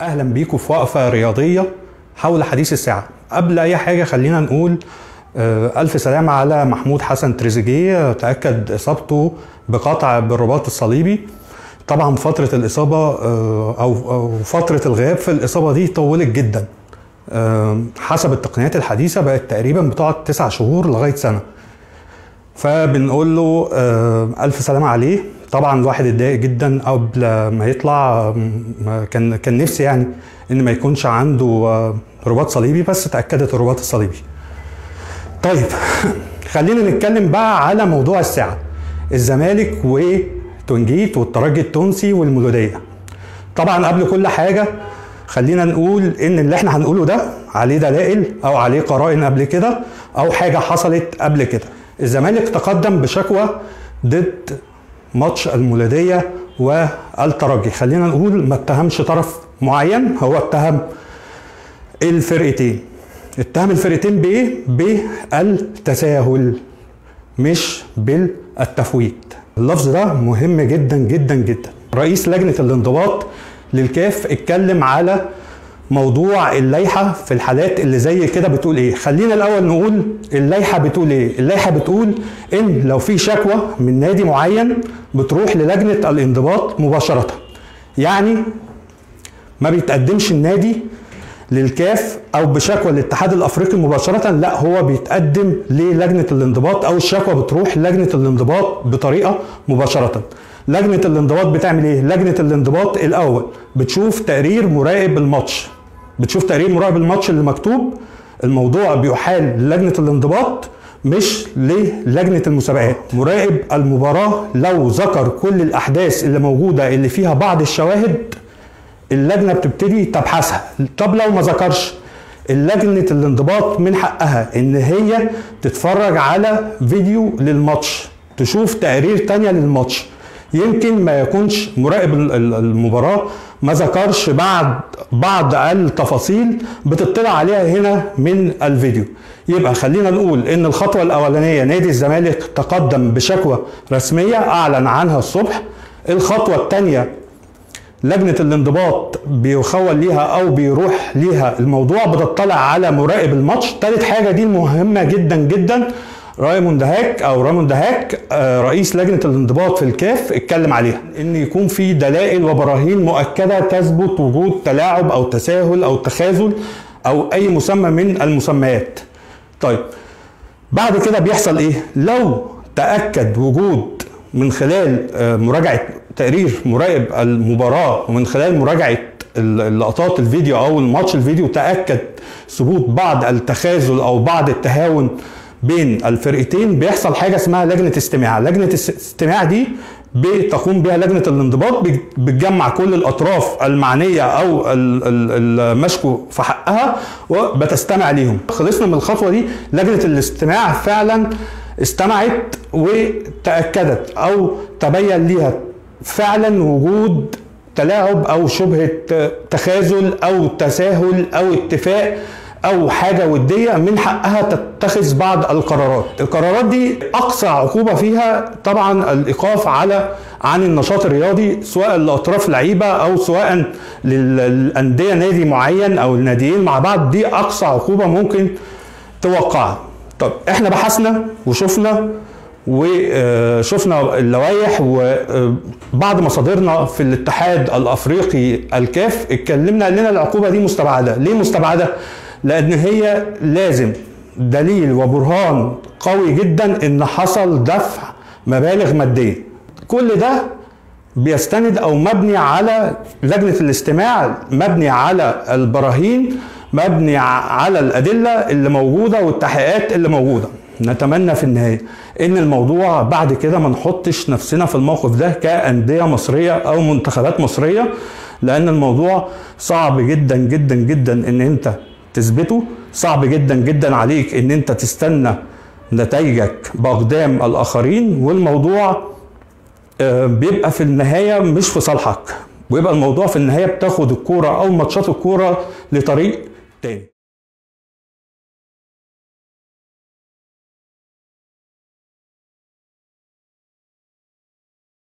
اهلا بيكم في وقفه رياضيه حول حديث الساعه قبل اي حاجه خلينا نقول آه، الف سلامه على محمود حسن تريزيجيه تاكد اصابته بقطع بالرباط الصليبي طبعا فتره الاصابه آه، او أو فتره الغياب في الاصابه دي طولت جدا آه، حسب التقنيات الحديثه بقت تقريبا بتقعد تسع شهور لغايه سنه فبنقول له آه، الف سلامه عليه طبعا الواحد اتضايق جدا قبل ما يطلع آم، كان كان نفسي يعني ان ما يكونش عنده آه، رباط صليبي بس اتاكدت الرباط الصليبي طيب خلينا نتكلم بقى على موضوع الساعه الزمالك وتونجيت والترجي التونسي والمولوديه طبعا قبل كل حاجه خلينا نقول ان اللي احنا هنقوله ده عليه دلائل او عليه قرائن قبل كده او حاجه حصلت قبل كده الزمالك تقدم بشكوى ضد ماتش المولوديه والترجي خلينا نقول ما اتهمش طرف معين هو اتهم الفرقتين اتهم الفرقتين بايه بالتساهل مش بالتفويت اللفظ ده مهم جدا جدا جدا رئيس لجنه الانضباط للكاف اتكلم على موضوع اللائحه في الحالات اللي زي كده بتقول ايه خلينا الاول نقول اللائحه بتقول ايه اللائحه بتقول ان لو في شكوى من نادي معين بتروح للجنه الانضباط مباشره يعني ما بيتقدمش النادي للكاف او بشكوى الاتحاد الافريقي مباشره لا هو بيتقدم للجنه الانضباط او الشكوى بتروح لجنه الانضباط بطريقه مباشره لجنه الانضباط بتعمل ايه لجنه الانضباط الاول بتشوف تقرير مراقب الماتش بتشوف تقرير مراقب الماتش اللي مكتوب الموضوع بيحال للجنه الانضباط مش للجنه المسابقات مراقب المباراه لو ذكر كل الاحداث اللي موجوده اللي فيها بعض الشواهد اللجنه بتبتدي تبحثها طب لو ما ذكرش اللجنه الانضباط من حقها ان هي تتفرج على فيديو للماتش تشوف تقرير تانية للماتش يمكن ما يكونش مراقب ال- ال- المباراة ما ذكرش بعد بعض التفاصيل بتطلع عليها هنا من الفيديو يبقى خلينا نقول ان الخطوة الاولانية نادي الزمالك تقدم بشكوى رسمية اعلن عنها الصبح الخطوة الثانية لجنه الانضباط بيخول ليها او بيروح ليها الموضوع بتطلع على مراقب الماتش تالت حاجه دي مهمه جدا جدا رايموند دهاك او رايموند دهاك آه، رئيس لجنه الانضباط في الكاف اتكلم عليها ان يكون في دلائل وبراهين مؤكده تثبت وجود تلاعب او تساهل او تخاذل او اي مسمى من المسميات طيب بعد كده بيحصل ايه لو تاكد وجود من خلال آه، مراجعه تقرير مراقب المباراه ومن خلال مراجعه اللقطات الفيديو او الماتش الفيديو تاكد ثبوت بعض التخاذل او بعض التهاون بين الفرقتين بيحصل حاجه اسمها لجنه استماع لجنه الاستماع دي بتقوم بها لجنه الانضباط بت- بتجمع كل الاطراف المعنيه او ال- ال- المشكو في حقها وبتستمع ليهم خلصنا من الخطوه دي لجنه الاستماع فعلا استمعت وتاكدت او تبين ليها فعلا وجود تلاعب او شبهه تخاذل او تساهل او اتفاق او حاجه وديه من حقها تتخذ بعض القرارات القرارات دي اقصى عقوبه فيها طبعا الايقاف على عن النشاط الرياضي سواء لاطراف لعيبه او سواء للانديه نادي معين او الناديين مع بعض دي اقصى عقوبه ممكن توقعها طب احنا بحثنا وشفنا وشفنا اللوائح وبعض مصادرنا في الاتحاد الافريقي الكاف اتكلمنا قال لنا العقوبه دي مستبعده ليه مستبعده لان هي لازم دليل وبرهان قوي جدا ان حصل دفع مبالغ ماديه كل ده بيستند او مبني على لجنه الاستماع مبني على البراهين مبني ع- على الادله اللي موجوده والتحقيقات اللي موجوده نتمنى في النهايه ان الموضوع بعد كده ما نحطش نفسنا في الموقف ده كانديه مصريه او منتخبات مصريه لان الموضوع صعب جدا جدا جدا ان انت تثبته صعب جدا جدا عليك ان انت تستنى نتائجك باقدام الاخرين والموضوع آه، بيبقى في النهايه مش في صالحك ويبقى الموضوع في النهايه بتاخد الكوره او ماتشات الكوره لطريق تاني